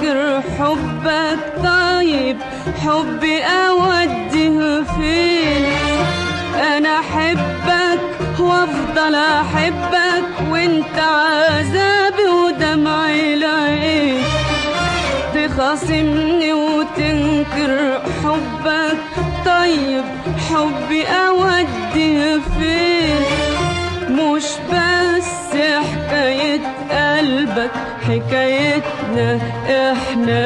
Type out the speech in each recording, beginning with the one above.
وتنكر حبك طيب حبي أوديه فين أنا أحبك وأفضل أحبك وأنت عذابي ودمعي العين تخاصمني وتنكر حبك طيب حبي أوديه فين مش بس حكاية قلبك حكايتنا احنا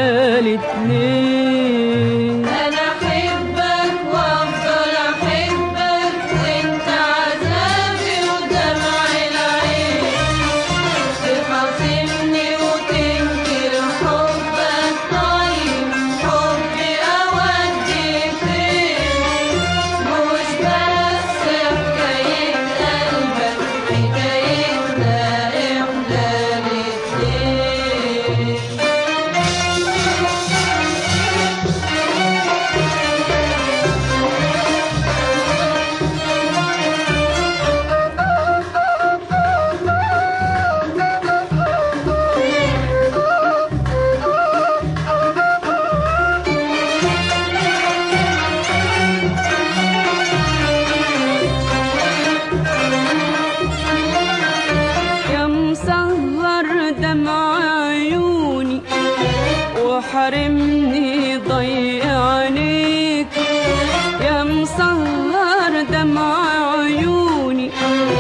الاتنين أنا أحبك وأفضل أحبك وأنت عذابي ودمعي العين تخاصمني وتنكر حبك طيب حبي أودي فين مش بس حكاية قلبك حكايتنا إحنا الاتنين يا مسهر دمع عيوني وحرمني ضي عينيك يا مسهر دمع عيوني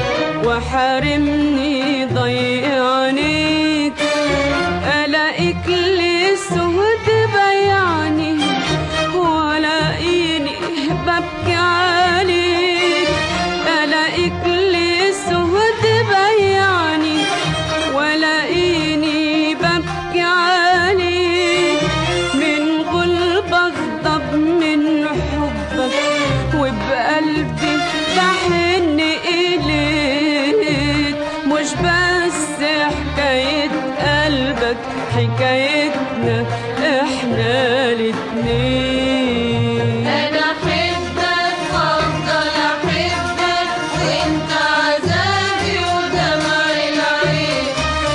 وحرمني ضي عينيك ألاقيك لي سهد بيعني ولاقيني ببكي عليك ألاقيك لي سهد بيعني ولاقيني ببكي عليك من قلب أغضب من حبك وبقلبي بحن إليك مش بس حكاية قلبك حكايتنا احنا الاتنين أنا أحبك وأفضل أحبك وأنت عذابي ودمعي العين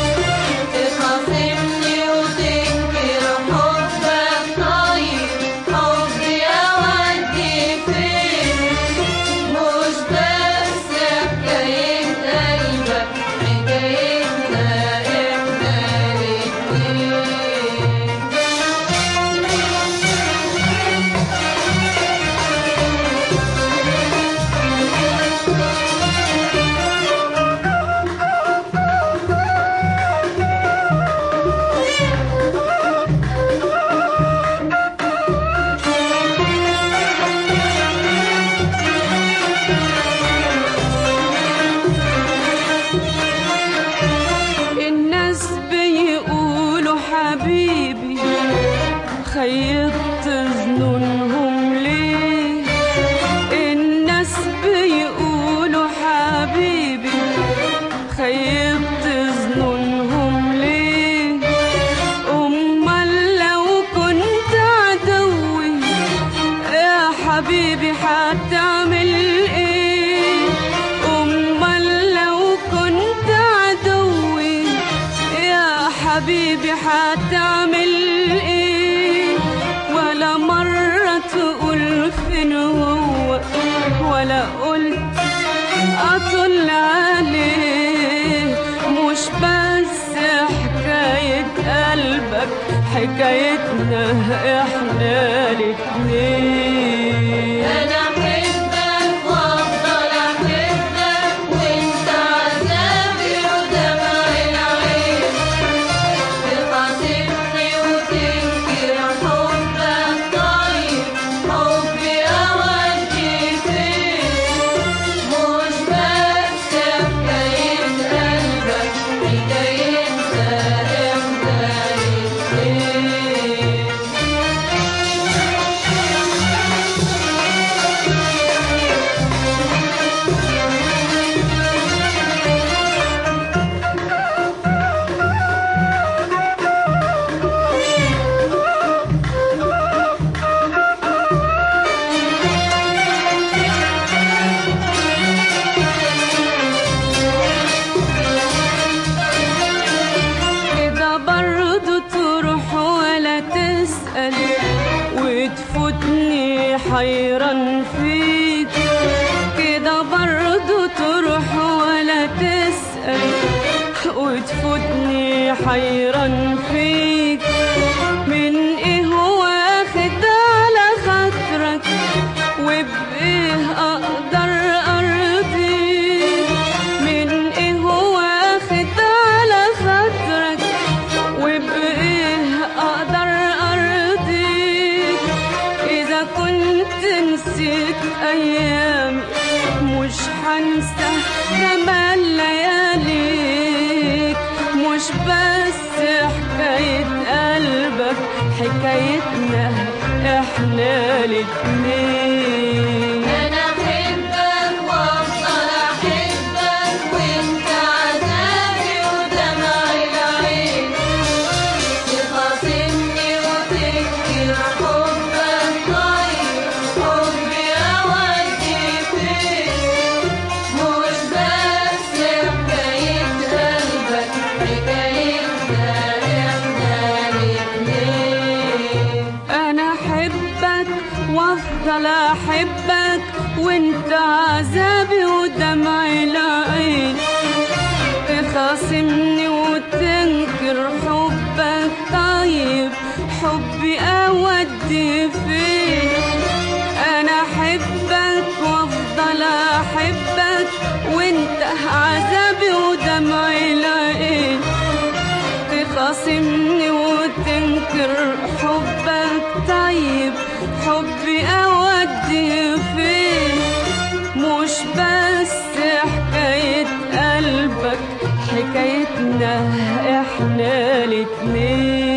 تخاصمني وتنكر حبك طيب حبي أودي فين مش بس حكاية قلبك حكايتنا إحنا الاتنين الناس بيقولوا حبيبي خيطت ظنونهم ليه الناس بيقولوا حبيبي خيطت ظنونهم ليه امال لو كنت عدوي يا حبيبي هتعمل ايه امال لو كنت عدوي يا حبيبي هتعمل ايه ولا مرة تقول فين هو ولا قلت اطل عليه مش بس حكاية قلبك حكايتنا احنا الاتنين أنا أحبك وأفضل أحبك وأنت عذابي ودمعي العين تخاصمني وتنكر حبك طيب حبي أودي فين مش بس حكاية قلبك حكايتنا إحنا الاتنين تسأل وتفوتني حيران فيك كده برضو تروح ولا تسأل وتفوتني حيران فيك من ايه واخد على خاطرك وبايه اقدر ارضيك من ايه واخد على خاطرك وبايه اقدر ارضيك اذا كنت نسيت ايامي مش هنسى جمال لياليك مش بس حكاية قلبك حكايتنا احنا الاتنين أنا أحبك وأفضل أحبك وأنت عذابي ودمع العين تخاصمني وتنكر حبك طيب حبي أودي فين مش بس حكاية قلبك حكايتنا إحنا الاتنين انا احبك وافضل احبك وانت عذابي ودمع العين تخاصمني وتنكر حبك طيب حبي اودي فين انا احبك وافضل احبك وانت عذابي ودمع العين تخاصمني وتنكر حبك طيب حبي اودي فين مش بس حكاية قلبك حكايتنا احنا الاتنين